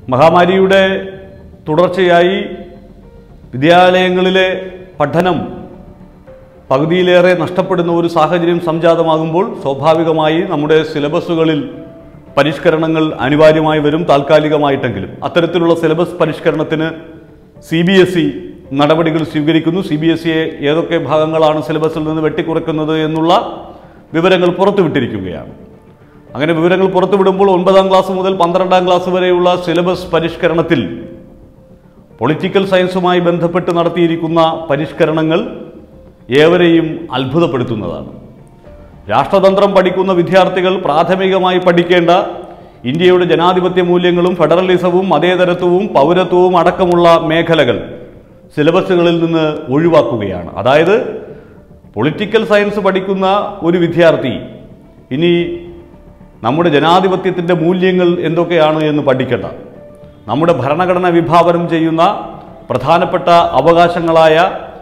മഹാമാരിയുടെ തുടർച്ചയായി വിദ്യാലയങ്ങളിലെ പഠനം പകുതിയിലേറെ നഷ്ടപ്പെടുന്ന ഒരു സാഹചര്യം സംജാതമാകുമ്പോൾ സ്വാഭാവികമായി നമ്മുടെ സിലബസുകളിൽ പരിഷ്കരണങ്ങൾ അനിവാര്യമായി വരും താൽക്കാലികമായിട്ടെങ്കിലും അത്തരത്തിലുള്ള സിലബസ് പരിഷ്കരണത്തിന് സി ബി എസ് ഇ നടപടികൾ സ്വീകരിക്കുന്നു സി ബി എസ് ഇയെ ഏതൊക്കെ ഭാഗങ്ങളാണ് സിലബസിൽ നിന്ന് വെട്ടിക്കുറയ്ക്കുന്നത് എന്നുള്ള വിവരങ്ങൾ പുറത്തുവിട്ടിരിക്കുകയാണ് അങ്ങനെ വിവരങ്ങൾ പുറത്തുവിടുമ്പോൾ ഒൻപതാം ക്ലാസ് മുതൽ പന്ത്രണ്ടാം ക്ലാസ് വരെയുള്ള സിലബസ് പരിഷ്കരണത്തിൽ പൊളിറ്റിക്കൽ സയൻസുമായി ബന്ധപ്പെട്ട് നടത്തിയിരിക്കുന്ന പരിഷ്കരണങ്ങൾ ഏവരെയും അത്ഭുതപ്പെടുത്തുന്നതാണ് രാഷ്ട്രതന്ത്രം പഠിക്കുന്ന വിദ്യാർത്ഥികൾ പ്രാഥമികമായി പഠിക്കേണ്ട ഇന്ത്യയുടെ ജനാധിപത്യ മൂല്യങ്ങളും ഫെഡറലിസവും മതേതരത്വവും പൗരത്വവും അടക്കമുള്ള മേഖലകൾ സിലബസുകളിൽ നിന്ന് ഒഴിവാക്കുകയാണ് അതായത് പൊളിറ്റിക്കൽ സയൻസ് പഠിക്കുന്ന ഒരു വിദ്യാർത്ഥി ഇനി നമ്മുടെ ജനാധിപത്യത്തിൻ്റെ മൂല്യങ്ങൾ എന്തൊക്കെയാണ് എന്ന് പഠിക്കണ്ട നമ്മുടെ ഭരണഘടന വിഭാവനം ചെയ്യുന്ന പ്രധാനപ്പെട്ട അവകാശങ്ങളായ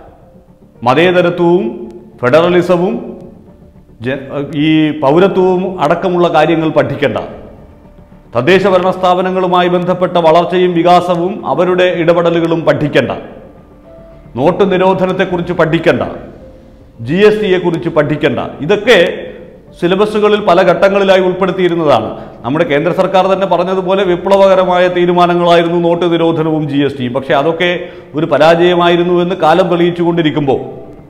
മതേതരത്വവും ഫെഡറലിസവും ജ- ഈ പൗരത്വവും അടക്കമുള്ള കാര്യങ്ങൾ പഠിക്കേണ്ട തദ്ദേശ ഭരണ സ്ഥാപനങ്ങളുമായി ബന്ധപ്പെട്ട വളർച്ചയും വികാസവും അവരുടെ ഇടപെടലുകളും പഠിക്കേണ്ട നോട്ട് നിരോധനത്തെക്കുറിച്ച് പഠിക്കേണ്ട ജി എസ് ടിയെ കുറിച്ച് പഠിക്കേണ്ട ഇതൊക്കെ സിലബസുകളിൽ പല ഘട്ടങ്ങളിലായി ഉൾപ്പെടുത്തിയിരുന്നതാണ് നമ്മുടെ കേന്ദ്ര സർക്കാർ തന്നെ പറഞ്ഞതുപോലെ വിപ്ലവകരമായ തീരുമാനങ്ങളായിരുന്നു നോട്ട് നിരോധനവും ജി എസ് ടിയും പക്ഷേ അതൊക്കെ ഒരു പരാജയമായിരുന്നു എന്ന് കാലം തെളിയിച്ചുകൊണ്ടിരിക്കുമ്പോൾ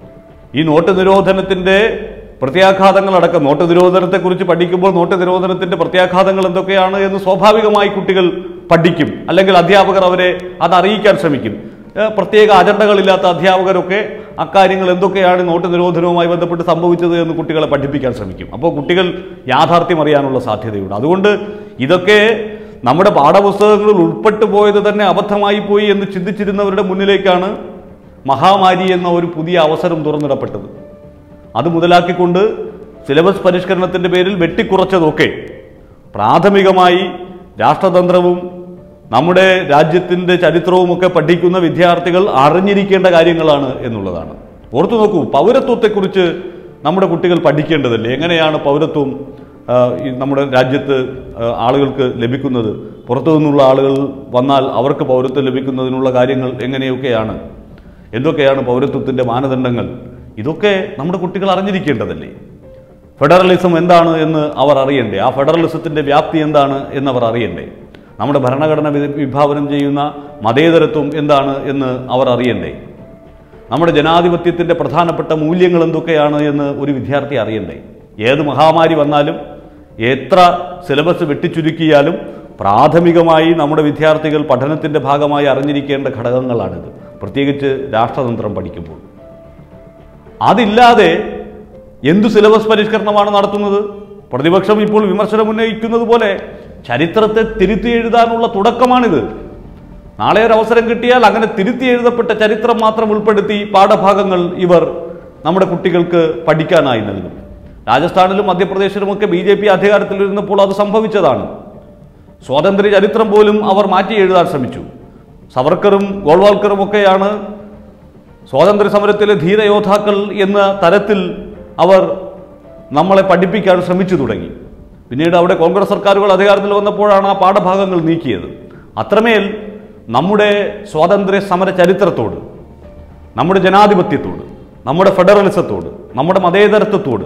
ഈ നോട്ട് നിരോധനത്തിന്റെ പ്രത്യാഘാതങ്ങളടക്കം നോട്ട് നിരോധനത്തെക്കുറിച്ച് പഠിക്കുമ്പോൾ നോട്ട് നിരോധനത്തിന്റെ പ്രത്യാഘാതങ്ങൾ എന്തൊക്കെയാണ് എന്ന് സ്വാഭാവികമായി കുട്ടികൾ പഠിക്കും അല്ലെങ്കിൽ അധ്യാപകർ അവരെ അത് അറിയിക്കാൻ ശ്രമിക്കും ഏഹ് പ്രത്യേക അജണ്ടകളില്ലാത്ത അധ്യാപകരൊക്കെ അക്കാര്യങ്ങൾ എന്തൊക്കെയാണ് നോട്ട് നിരോധനവുമായി ബന്ധപ്പെട്ട് സംഭവിച്ചത് എന്ന് കുട്ടികളെ പഠിപ്പിക്കാൻ ശ്രമിക്കും അപ്പോൾ കുട്ടികൾ യാഥാർത്ഥ്യം അറിയാനുള്ള സാധ്യതയുണ്ട് അതുകൊണ്ട് ഇതൊക്കെ നമ്മുടെ പാഠപുസ്തകങ്ങളിൽ ഉൾപ്പെട്ടു പോയത് തന്നെ അബദ്ധമായി പോയി എന്ന് ചിന്തിച്ചിരുന്നവരുടെ മുന്നിലേക്കാണ് മഹാമാരി എന്ന ഒരു പുതിയ അവസരം തുറന്നിടപ്പെട്ടത് അത് മുതലാക്കിക്കൊണ്ട് സിലബസ് പരിഷ്കരണത്തിൻ്റെ പേരിൽ വെട്ടിക്കുറച്ചതൊക്കെ പ്രാഥമികമായി രാഷ്ട്രതന്ത്രവും നമ്മുടെ രാജ്യത്തിൻ്റെ ചരിത്രവുമൊക്കെ പഠിക്കുന്ന വിദ്യാർത്ഥികൾ അറിഞ്ഞിരിക്കേണ്ട കാര്യങ്ങളാണ് എന്നുള്ളതാണ് ഓർത്തു നോക്കൂ പൗരത്വത്തെക്കുറിച്ച് നമ്മുടെ കുട്ടികൾ പഠിക്കേണ്ടതല്ലേ എങ്ങനെയാണ് പൗരത്വം ആ, ഈ നമ്മുടെ രാജ്യത്ത് ആ, ആളുകൾക്ക് ലഭിക്കുന്നത് പുറത്തു നിന്നുള്ള ആളുകൾ വന്നാൽ അവർക്ക് പൗരത്വം ലഭിക്കുന്നതിനുള്ള കാര്യങ്ങൾ എങ്ങനെയൊക്കെയാണ് എന്തൊക്കെയാണ് പൗരത്വത്തിൻ്റെ മാനദണ്ഡങ്ങൾ ഇതൊക്കെ നമ്മുടെ കുട്ടികൾ അറിഞ്ഞിരിക്കേണ്ടതല്ലേ ഫെഡറലിസം എന്താണ് എന്ന് അവർ അറിയണ്ടേ ആ ഫെഡറലിസത്തിൻ്റെ വ്യാപ്തി എന്താണ് എന്നവർ അറിയണ്ടേ നമ്മുടെ ഭരണഘടന വി- വിഭാവനം ചെയ്യുന്ന മതേതരത്വം എന്താണ് എന്ന് അവർ അറിയണ്ടേ നമ്മുടെ ജനാധിപത്യത്തിൻ്റെ പ്രധാനപ്പെട്ട മൂല്യങ്ങൾ എന്തൊക്കെയാണ് എന്ന് ഒരു വിദ്യാർത്ഥി അറിയണ്ടേ ഏത് മഹാമാരി വന്നാലും എത്ര സിലബസ് വെട്ടിച്ചുരുക്കിയാലും പ്രാഥമികമായി നമ്മുടെ വിദ്യാർത്ഥികൾ പഠനത്തിൻ്റെ ഭാഗമായി അറിഞ്ഞിരിക്കേണ്ട ഘടകങ്ങളാണിത് പ്രത്യേകിച്ച് രാഷ്ട്രതന്ത്രം പഠിക്കുമ്പോൾ അതില്ലാതെ എന്തു സിലബസ് പരിഷ്കരണമാണ് നടത്തുന്നത് പ്രതിപക്ഷം ഇപ്പോൾ വിമർശനം ഉന്നയിക്കുന്നത് പോലെ ചരിത്രത്തെ തിരുത്തി എഴുതാനുള്ള തുടക്കമാണിത് നാളെ ഒരു അവസരം കിട്ടിയാൽ അങ്ങനെ തിരുത്തി എഴുതപ്പെട്ട ചരിത്രം മാത്രം ഉൾപ്പെടുത്തി പാഠഭാഗങ്ങൾ ഇവർ നമ്മുടെ കുട്ടികൾക്ക് പഠിക്കാനായി നൽകും രാജസ്ഥാനിലും മധ്യപ്രദേശിലുമൊക്കെ ബി ജെ പി അധികാരത്തിലിരുന്നപ്പോൾ അത് സംഭവിച്ചതാണ് സ്വാതന്ത്ര്യ ചരിത്രം പോലും അവർ മാറ്റി എഴുതാൻ ശ്രമിച്ചു സവർക്കറും ഗോൾവാൾക്കറും ഒക്കെയാണ് സ്വാതന്ത്ര്യ സമരത്തിലെ ധീരയോദ്ധാക്കൾ എന്ന തരത്തിൽ അവർ നമ്മളെ പഠിപ്പിക്കാൻ ശ്രമിച്ചു തുടങ്ങി പിന്നീട് അവിടെ കോൺഗ്രസ് സർക്കാരുകൾ അധികാരത്തിൽ വന്നപ്പോഴാണ് ആ പാഠഭാഗങ്ങൾ നീക്കിയത് അത്രമേൽ നമ്മുടെ സ്വാതന്ത്ര്യ സമര ചരിത്രത്തോട് നമ്മുടെ ജനാധിപത്യത്തോട് നമ്മുടെ ഫെഡറലിസത്തോട് നമ്മുടെ മതേതരത്വത്തോട്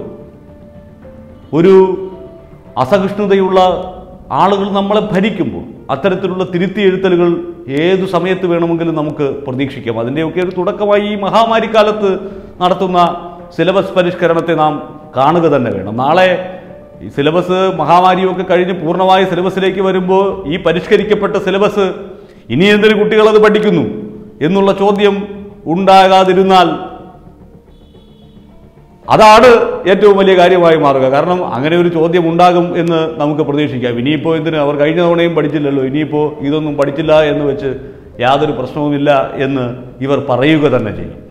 ഒരു അസഹിഷ്ണുതയുള്ള ആളുകൾ നമ്മളെ ഭരിക്കുമ്പോൾ അത്തരത്തിലുള്ള തിരുത്തി എഴുത്തലുകൾ ഏതു സമയത്ത് വേണമെങ്കിലും നമുക്ക് പ്രതീക്ഷിക്കാം അതിൻ്റെയൊക്കെ ഒരു തുടക്കമായി ഈ മഹാമാരി കാലത്ത് നടത്തുന്ന സിലബസ് പരിഷ്കരണത്തെ നാം കാണുക തന്നെ വേണം നാളെ ഈ സിലബസ് മഹാമാരിയൊക്കെ കഴിഞ്ഞ് പൂർണ്ണമായ സിലബസിലേക്ക് വരുമ്പോൾ ഈ പരിഷ്കരിക്കപ്പെട്ട സിലബസ് ഇനി എന്തൊരു കുട്ടികൾ അത് പഠിക്കുന്നു എന്നുള്ള ചോദ്യം ഉണ്ടാകാതിരുന്നാൽ അതാണ് ഏറ്റവും വലിയ കാര്യമായി മാറുക കാരണം അങ്ങനെ ഒരു ചോദ്യം ഉണ്ടാകും എന്ന് നമുക്ക് പ്രതീക്ഷിക്കാം ഇനിയിപ്പോൾ എന്തിന് അവർ കഴിഞ്ഞ തവണയും പഠിച്ചില്ലല്ലോ ഇനിയിപ്പോൾ ഇതൊന്നും പഠിച്ചില്ല എന്ന് വെച്ച് യാതൊരു പ്രശ്നവുമില്ല എന്ന് ഇവർ പറയുക തന്നെ ചെയ്യും